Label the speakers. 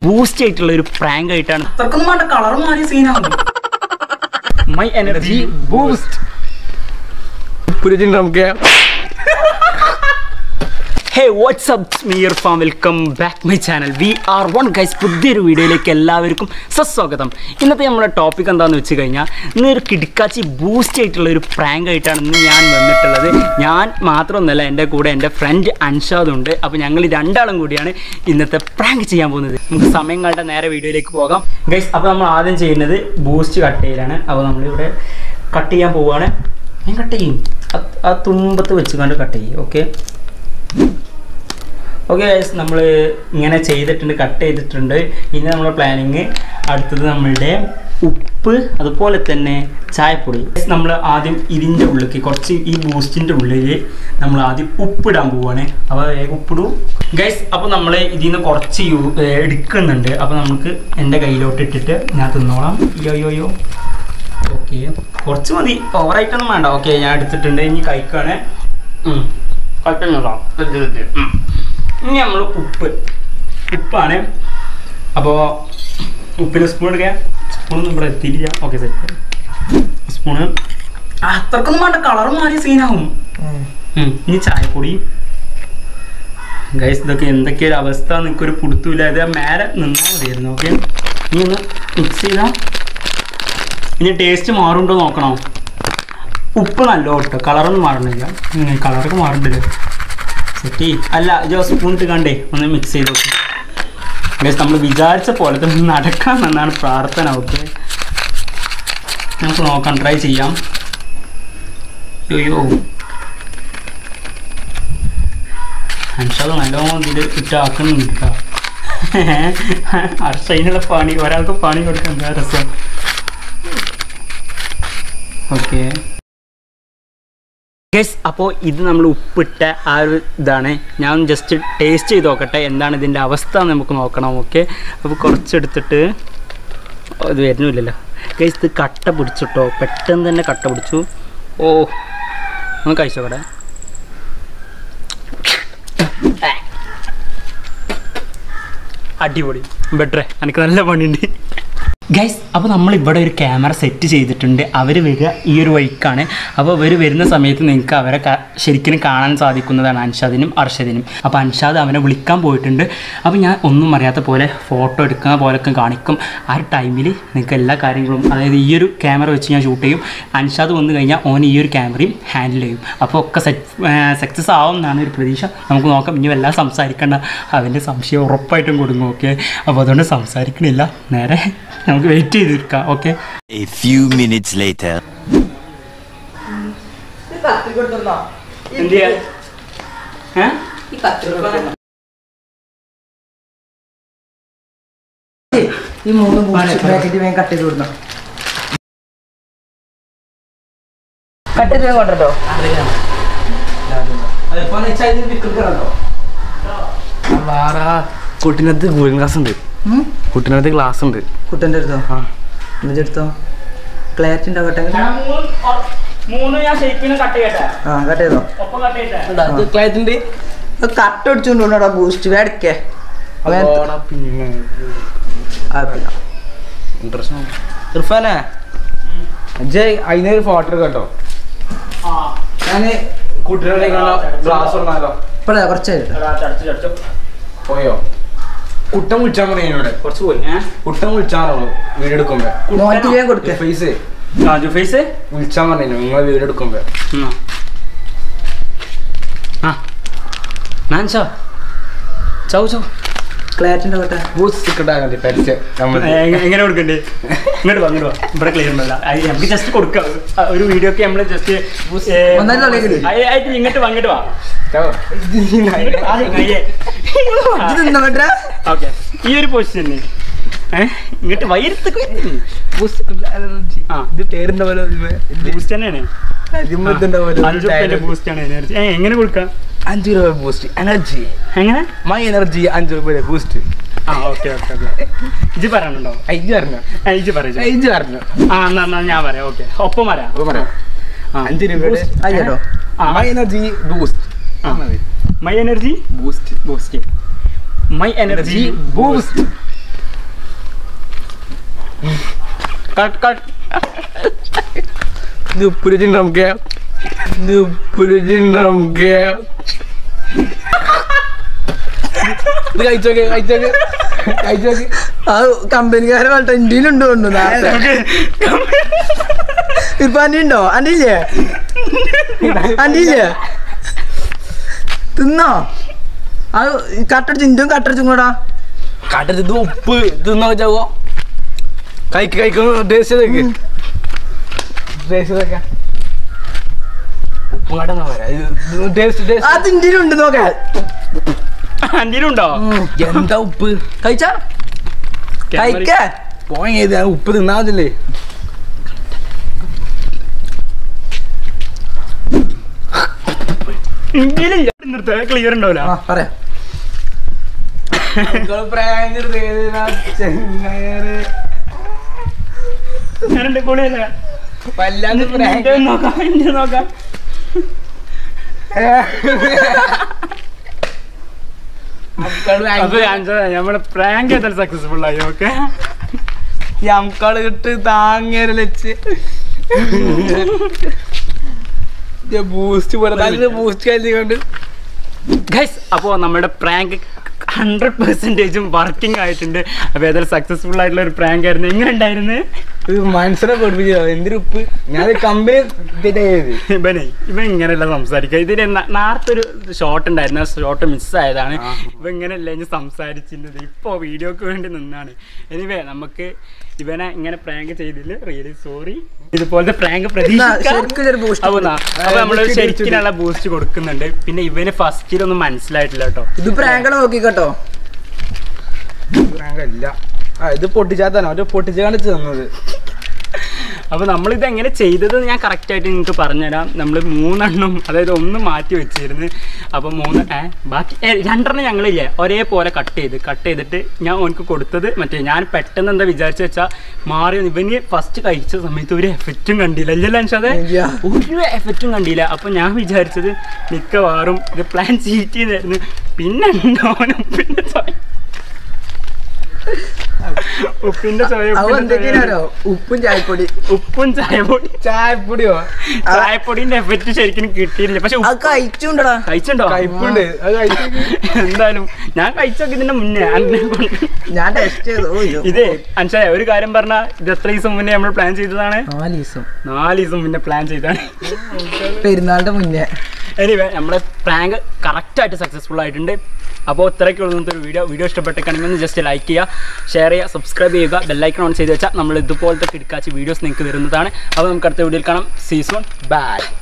Speaker 1: Boost ആയിട്ടുള്ള ഒരു prank ആയിട്ടാണ്
Speaker 2: അത്രക്കൊന്നും വേണ്ട കളർ മാറിയ സീനാണ്
Speaker 1: മൈ എനർജി
Speaker 3: ബൂസ്റ്റ് പുരിച്ചിട്ടുണ്ട് നമുക്ക്
Speaker 1: hey what's up Meer farm welcome back my channel we are one guys പുതിയൊരു വീഡിയോയിലേക്ക് എല്ലാവർക്കും സസ്വാഗതം ഇന്നത്തെ നമ്മുടെ ടോപ്പിക് എന്താണെന്ന് വെച്ച് കഴിഞ്ഞാൽ ഇന്ന് ഒരു കിടക്കാച്ചി ബൂസ്റ്റ് ആയിട്ടുള്ള ഒരു പ്രാങ്ക് ആയിട്ടാണ് ഇന്ന് ഞാൻ വന്നിട്ടുള്ളത് ഞാൻ മാത്രമൊന്നുമല്ല എൻ്റെ കൂടെ എൻ്റെ ഫ്രണ്ട് അൻഷാദ് ഉണ്ട് അപ്പോൾ ഞങ്ങൾ രണ്ടാളും കൂടിയാണ് ഇന്നത്തെ പ്രാങ്ക് ചെയ്യാൻ പോകുന്നത് നമുക്ക് സമയം കണ്ട നേരെ വീഡിയോയിലേക്ക് പോകാം ഗൈസ് അപ്പോൾ നമ്മൾ ആദ്യം ചെയ്യുന്നത് ബൂസ്റ്റ് കട്ട് ചെയ്യലാണ് അപ്പോൾ നമ്മളിവിടെ കട്ട് ചെയ്യാൻ പോവുകയാണ് ഞാൻ കട്ട് ചെയ്യും ആ- ആ തുമ്പത്ത് വെച്ച് കണ്ട് കട്ട് ചെയ്യും ഓക്കെ ഓക്കെ നമ്മൾ ഇങ്ങനെ ചെയ്തിട്ടുണ്ട് കട്ട് ചെയ്തിട്ടുണ്ട് ഇനി നമ്മുടെ പ്ലാനിങ് അടുത്തത് നമ്മളുടെ ഉപ്പ് അതുപോലെ തന്നെ ചായപ്പൊടി നമ്മൾ ആദ്യം ഇതിൻ്റെ ഉള്ളിലേക്ക് കുറച്ച് ഈ ബൂസ്റ്റിൻ്റെ ഉള്ളിൽ നമ്മൾ ആദ്യം ഉപ്പിടാൻ പോവുകയാണ് അപ്പോൾ വേഗം ഉപ്പിടൂ ഗൈസ് അപ്പോൾ നമ്മൾ ഇതിൽ നിന്ന് കുറച്ച് യൂ ഏ, എടുക്കുന്നുണ്ട് അപ്പോൾ നമുക്ക് എൻ്റെ കയ്യിലോട്ട് ഇട്ടിട്ട് ഞാൻ തിന്നോളാം അയ്യോ അയ്യോ അയ്യോ ഓക്കെ കുറച്ച് മതി ഓവറായിട്ടൊന്നും വേണ്ട ഓക്കെ ഞാൻ എടുത്തിട്ടുണ്ട് ഇനി കഴിക്കുകയാണ് കുഴപ്പമില്ല ഇനി നമ്മൾ ഉപ്പ് ഉപ്പാണ് അപ്പോൾ ഉപ്പിന് സ്പൂൺ എടുക്കുക സ്പൂണൊന്നും ഇവിടെ എത്തിയില്ല ഓക്കെ സെറ്റ് സ്പൂണ്
Speaker 2: അത്രക്കൊന്നും വേണ്ട കളർ മാറിയ സീനാവും
Speaker 1: ഉം. ഇനി ചായപ്പൊടി ഗൈസ് ഇതൊക്കെ എന്തൊക്കെയൊരു അവസ്ഥ നിങ്ങൾക്കൊരു പുടുത്തൂല ഇത് മേലെ നിന്നാൽ മതിയായിരുന്നു ഓക്കെ ഇനി ഒന്ന് മിക്സ് ചെയ്താൽ ഇനി ടേസ്റ്റ് മാറുണ്ടോ നോക്കണോ ഉപ്പ് നല്ല കേട്ടോ കളറൊന്നും മാറണില്ല കളറൊക്കെ മാറണ്ടില്ല സെറ്റി അല്ല ജോ സ്പൂൺ ഇട്ട് കണ്ടേ ഒന്ന് മിക്സ് ചെയ്ത് നോക്കി ഗൈസ് നമ്മൾ വിചാരിച്ച പോലെ തന്നെ നടക്കാൻ എന്നാണ് പ്രാർത്ഥന ഓക്കെ നമുക്ക് നോക്കാം ട്രൈ ചെയ്യാം അയ്യോ അൻഷാദ് നല്ലോണം ഇതിൽ ഇട്ടാക്കുന്നുണ്ട് കേട്ടോ അർഷയിനുള്ള പണി ഒരാൾക്ക് പണി കൊടുക്കാൻ എന്താ രസം ഓക്കെ ഗസ് അപ്പോൾ ഇത് നമ്മൾ ഉപ്പിട്ട ആ ഒരു ഇതാണ് ഞാൻ ജസ്റ്റ് ടേസ്റ്റ് ചെയ്ത് നോക്കട്ടെ എന്താണ് ഇതിൻ്റെ അവസ്ഥ എന്ന് നമുക്ക് നോക്കണം ഓക്കെ അപ്പോൾ കുറച്ചെടുത്തിട്ട് ഓ, ഇത് വരുന്നില്ലല്ലോ ഗൈസ് ഇത് കട്ട പിടിച്ചിട്ടോ പെട്ടെന്ന് തന്നെ കട്ട പിടിച്ചു ഓ ഒന്ന് കഴിച്ചോക്കട്ടെ അടിപൊളി ബെറ്ററെ എനിക്ക് നല്ല പണിയുണ്ട് ഗൈസ് അപ്പോൾ നമ്മൾ ഇവിടെ ഒരു ക്യാമറ സെറ്റ് ചെയ്തിട്ടുണ്ട് അവർ വരിക ഈ ഒരു വഴിക്കാണ് അപ്പോൾ അവർ വരുന്ന സമയത്ത് നിങ്ങൾക്ക് അവരെ ക- ശരിക്കും കാണാൻ സാധിക്കുന്നതാണ് അൻഷാദിനും അർഷദിനും അപ്പോൾ അൻഷാദ് അവനെ വിളിക്കാൻ പോയിട്ടുണ്ട് അപ്പോൾ ഞാൻ ഒന്നും അറിയാത്ത പോലെ ഫോട്ടോ എടുക്കുന്ന പോലൊക്കെ കാണിക്കും ആ ഒരു ടൈമിൽ നിങ്ങൾക്ക് എല്ലാ കാര്യങ്ങളും അതായത് ഈ ഒരു ക്യാമറ വെച്ച് ഞാൻ ഷൂട്ട് ചെയ്യും അൻഷാദ് വന്നു കഴിഞ്ഞാൽ ഓൻ ഈ ഒരു ക്യാമറയും ഹാൻഡിൽ ചെയ്യും അപ്പോൾ ഒക്കെ സെറ്റ് സക്സസ് ആവും എന്നാണ് ഒരു പ്രതീക്ഷ നമുക്ക് നോക്കാം ഇനി വല്ലാതെ സംസാരിക്കേണ്ട അവൻ്റെ സംശയം ഉറപ്പായിട്ടും കൊടുക്കും ഓക്കെ അപ്പോൾ അതുകൊണ്ട് സംസാരിക്കണില്ല നേരെ നമുക്ക് വെയിറ്റ് ചെയ്തിരിക്കാം okay
Speaker 4: A few minutes later.
Speaker 1: എന്ത് ചെയ്യാൻ ഏ?
Speaker 2: ഈ മൂന്ന് പാക്കറ്റ് വേഗം കട്ട് ചെയ്ത് വിടണം കട്ട് ചെയ്ത് കൊണ്ടോ
Speaker 3: കുട്ടിനകത്ത് കൂളിംഗ് ഗ്ലാസ് ഉണ്ട് കുട്ടിനകത്ത് ഗ്ലാസ് ഉണ്ട്
Speaker 2: കുട്ടൻ്റെ എടുത്തോ എന്നിട്ട് എടുത്തോ ക്ലാരിറ്റി ഉണ്ടാവട്ടെ
Speaker 1: മൂന്ന് ഞാൻ ഷേപ്പിന് കട്ട് ചെയ്യട്ടെ
Speaker 2: ആ കട്ട് ചെയ്തോ
Speaker 1: ഒപ്പം കട്ട് ചെയ്യട്ടെ
Speaker 3: ക്ലാരിറ്റി
Speaker 2: കട്ട് അടിച്ചുകൊണ്ടോടാ ബൂസ്റ്റ് വേടിക്കേ
Speaker 3: ഇർഫാനെ ജയ് അതിനൊരു ഫോട്ടോ കേട്ടോ
Speaker 1: ആ
Speaker 3: ഞാന് കുട്ടികളുടെ ഗ്ലാസ് ഉള്ളാലോ
Speaker 2: ഇപ്പഴാ കുറച്ച് കഴിഞ്ഞിട്ട്
Speaker 1: എടാ, ചടച്ചു ചടച്ചു
Speaker 3: പോയോ കുട്ടൻ വിളിച്ചാൽ മതി എന്നോട്
Speaker 1: കുറച്ച് പോയി ഏ
Speaker 3: കുട്ടൻ വിളിച്ചാണോ വീട് എടുക്കുമ്പോ
Speaker 2: നോക്കി വേഗം കൊടുക്കേ
Speaker 3: ഫേസ്
Speaker 1: ആ ജുഫൈസ്
Speaker 3: വിളിച്ചാൽ മതി നിങ്ങൾ വീട് എടുക്കുമ്പോ
Speaker 1: എന്നാ. ആ ഞാൻ ചോ ചൗ ചൗ
Speaker 2: ക്ലാരിറ്റി ഉണ്ടാവട്ടെ
Speaker 3: ബൂസ്റ്റ് കിട്ടാൻ പരസ്യം നമ്മൾ
Speaker 1: എങ്ങനെ കൊടുക്കണ്ടേ ഇങ്ങോട്ട് വാ ഇങ്ങോട്ട് വാ ഇവിടെ ക്ലിയർ ഉണ്ടല്ല അത് നമുക്ക് ജസ്റ്റ് കൊടുക്കാം ആ, ഒരു വീഡിയോ ഒക്കെ നമ്മൾ ജസ്റ്റ്
Speaker 2: ഒന്നര തൊള്ളേക്ക് ഇട്.
Speaker 1: ആയിട്ട് ഇങ്ങോട്ട് വാ ഇങ്ങോട്ട് വാ
Speaker 2: ഇത് തിന്നാ പറ്റാ
Speaker 1: ഓക്കെ ഈ ഒരു പൊസിഷൻ ഏഹ് ഇങ്ങോട്ട് വൈരത്തൊക്കെ ആ
Speaker 3: ഇത് പേരുണ്ട പോലെ
Speaker 1: ബൂസ്റ്റ് തന്നെയാണ് അഞ്ചു റുപ്യന്റെ ബൂസ്റ്റ് ആണ് എനർജി ഏ എങ്ങനെ കൊടുക്കാം
Speaker 3: അഞ്ച് രൂപ ബൂസ്റ്റ് എനർജി
Speaker 1: എങ്ങനെ
Speaker 3: മൈ എനർജി അഞ്ച് രൂപ ബൂസ്റ്റ്
Speaker 1: ആ ഓക്കെ ഓക്കെ ഓക്കെ ഇജ് പറയാനുണ്ടോ
Speaker 3: അഞ്ച് പറഞ്ഞു
Speaker 1: ഏ, ഇജ് പറയും
Speaker 3: അഞ്ച് പറഞ്ഞു
Speaker 1: ആ എന്നാ എന്നാ ഞാൻ പറയാം ഓക്കെ ഒപ്പം വരാം
Speaker 3: അപ്പൊ പറയാം
Speaker 1: ആ.
Speaker 3: അഞ്ച് രൂപയുടെ
Speaker 2: അയ്യോ
Speaker 1: ആ.
Speaker 3: My energy boost
Speaker 1: my energy
Speaker 3: boost
Speaker 1: boost my energy
Speaker 3: boost
Speaker 1: cut cut
Speaker 3: ഇത് ഉപ്പ് രുചി ഉണ്ട് നമുക്ക് ഇത് ഉപ്പ് രുചി ഉണ്ട് നമുക്ക് ഇത് കഴിച്ചോക്കെ കഴിച്ചോക്കെ കഴിച്ചോക്കെ
Speaker 2: ആ കമ്പനിക്കാരെ പറഞ്ഞിട്ട് ഇന്ത്യയിലുണ്ട് കൊണ്ട് നേരത്തെ ഇപ്പൊ അന്റെ ഉണ്ടോ അന്റെ ഇല്ലേ അന്റെ ഇല്ലേ തിന്നോ അത് കട്ടടിച്ച് ഇന്ത്യയും കട്ടടിച്ചും കൂടാ
Speaker 3: കട്ടത് ഇത് ഉപ്പ് തിന്നോ ചാവോ കഴിക്ക് കഴിക്കുന്നു ടേസ്റ്റ് ചെയ്തേക്ക് ടേസ്റ്റ് ചെയ്തേക്ക ഉപ്പും കാട്ടെന്നാ പറയാ ടേസ്റ്റ് ടേസ്റ്റ്
Speaker 2: അത് ഇന്ത്യയിലുണ്ട് നോക്കാൻ
Speaker 1: അന്റിയിലുണ്ടോ
Speaker 3: എന്താ ഉപ്പ്
Speaker 2: കഴിച്ച കഴിക്ക
Speaker 3: പോയി ഉപ്പ് തിന്നാതില്ലേ
Speaker 1: ഇന്ത്യയിലില്ല നിർത്ത ക്ലിയർ ഉണ്ടാവില്ല
Speaker 2: ആ പറയാ
Speaker 1: ഞാനെന്റെ കൂടെയല്ല
Speaker 3: വല്ലാണ്ട്
Speaker 1: ഇന്ത്യ നോക്കാം ഇന്ത്യ നോക്കാം അപ്പൊ നമ്മുടെ പ്രാങ്ക് ഏതായാലും സക്സസ്ഫുൾ ആയി ഓക്കെ
Speaker 3: ഞമ്മക്കള് കിട്ട് താങ്ങേരെ വെച്ച് ബൂസ്റ്റ് പോലെ ബൂസ്റ്റ് കഴിച്ചുകൊണ്ട്
Speaker 1: ഗൈസ് അപ്പോൾ നമ്മുടെ പ്രാങ്ക് ഹൺഡ്രഡ് പെർസെൻറ്റേജും വർക്കിംഗ് ആയിട്ടുണ്ട് അപ്പോൾ ഏതായാലും സക്സസ്ഫുൾ ആയിട്ടുള്ള ഒരു പ്രാങ്ക് ആയിരുന്നു എങ്ങനെ ഉണ്ടായിരുന്നു
Speaker 3: മനസ്സിനെ പഠിപ്പിച്ചോ എന്തൊരു ഉപ്പ് ഞാൻ കമ്പനി തെറ്റായത്
Speaker 1: ഇവനെ ഇവൻ ഇങ്ങനെയല്ല സംസാരിക്കുക ഇതിന് ന- നേരത്തെ ഒരു ഷോട്ട് ഉണ്ടായിരുന്നു ആ ഷോട്ട് മിസ്സായതാണ് ഇവ ഇങ്ങനെയല്ല ഇനി സംസാരിച്ചിരുന്നത് ഇപ്പോൾ വീഡിയോക്ക് വേണ്ടി നിന്നാണ് എനിവേ നമുക്ക് ഇവനെ ഇങ്ങനെ പ്രാങ്ക് ചെയ്തില്ല റിയലി സോറി ഇതുപോലത്തെ പ്രാങ്ക്
Speaker 2: ശരിക്കും ഒരു boost
Speaker 1: അപ്പൊ നമ്മൾ ശരിക്കിനുള്ള ബൂസ്റ്റ് കൊടുക്കുന്നുണ്ട് പിന്നെ ഇവന് ഫസ്റ്റിലൊന്നും മനസ്സിലായിട്ടില്ല കേട്ടോ
Speaker 2: ഇത് പ്രാങ്കളെ നോക്കിക്കട്ടോ
Speaker 3: ഇല്ല ആ ഇത് പൊട്ടിച്ചാത്തന്നെ ഒരു പൊട്ടിച്ച് കാണിച്ച് തന്നത്
Speaker 1: അപ്പോൾ നമ്മളിത് എങ്ങനെ ചെയ്തത് ഞാൻ കറക്റ്റായിട്ട് നിങ്ങൾക്ക് പറഞ്ഞുതരാം നമ്മൾ മൂന്നെണ്ണം അതായത് ഒന്ന് മാറ്റി വെച്ചിരുന്നു അപ്പോൾ മൂന്ന് ഏ ബാക്കി ഏ, രണ്ടെണ്ണം ഞങ്ങളില്ലേ ഒരേപോലെ കട്ട് ചെയ്ത് കട്ട് ചെയ്തിട്ട് ഞാൻ ഓനക്ക് കൊടുത്തത് മറ്റേ ഞാൻ പെട്ടെന്ന് എന്താ വിചാരിച്ചു വെച്ചാൽ മാറി ഇവന് ഫസ്റ്റ് കഴിച്ച സമയത്ത് ഒരു എഫക്റ്റും കണ്ടില്ല അല്ലല്ലോ അൻഷാദേ
Speaker 2: ഇല്ല.
Speaker 1: ഒരു എഫക്റ്റും കണ്ടില്ല അപ്പോൾ ഞാൻ വിചാരിച്ചത് മിക്കവാറും ഇത് പ്ലാൻ ചീറ്റ് ചെയ്തായിരുന്നു പിന്നെ ഉണ്ടോനും പിന്നെ ചോയ ഉപ്പിന്റെ ചോയ
Speaker 2: അവ
Speaker 1: ഉപ്പിന്റെ ചോയ.
Speaker 2: എന്തൊക്കെയാണോ ഉപ്പും ചായപ്പൊടി
Speaker 1: ഉപ്പും ചായപ്പൊടി
Speaker 3: ചായപ്പൊടിയോ
Speaker 1: ചായപ്പൊടിന്റെ എഫക്റ്റ് ശരിക്കും കിട്ടിയിട്ടില്ല പക്ഷെ
Speaker 2: അത് കഴിച്ചുണ്ടടാ
Speaker 1: കഴിച്ചുണ്ടോ
Speaker 3: കയ്പുണ്ട് അത് കഴിച്ചു
Speaker 1: എന്തായാലും ഞാൻ കഴിച്ചൊക്കെ ഇതിന്റെ മുന്നേ അന്നെ കൊണ്ട്
Speaker 2: ഞാൻ ടെസ്റ്റ് ചെയ്തു ഓ, ഇത്
Speaker 1: ഇതേ അൻഷായ ഒരു കാര്യം പറഞ്ഞ ഇത് എത്ര ദിവസം മുന്നേ നമ്മൾ പ്ലാൻ ചെയ്തതാണ്
Speaker 2: നാല് ദിവസം
Speaker 1: നാല് ദിവസം മുന്നേ പ്ലാൻ ചെയ്തതാണ്
Speaker 2: പെരുന്നാളിന്റെ മുന്നേ
Speaker 1: എനിവേ നമ്മുടെ പ്രാങ്ക് കറക്റ്റായിട്ട് സക്സസ്ഫുൾ ആയിട്ടുണ്ട് അപ്പോൾ ഇത്രയ്ക്കുള്ള ഇന്നത്തെ ഒരു വീഡിയോ വീഡിയോ ഇഷ്ടപ്പെട്ടേക്കാണെങ്കിൽ ഒന്ന് ജസ്റ്റ് ലൈക്ക് ചെയ്യുക ഷെയർ ചെയ്യുക സബ്സ്ക്രൈബ് ചെയ്യുക ബെല്ലൈക്കൺ ഓൺ ചെയ്ത് വെച്ചാൽ നമ്മൾ ഇതുപോലത്തെ കിടക്കാച്ച് വീഡിയോസ് നിങ്ങൾക്ക് തരുന്നതാണ് അപ്പോൾ നമുക്ക് അടുത്ത വീഡിയോയിൽ കാണാം സീസൺ ബൈ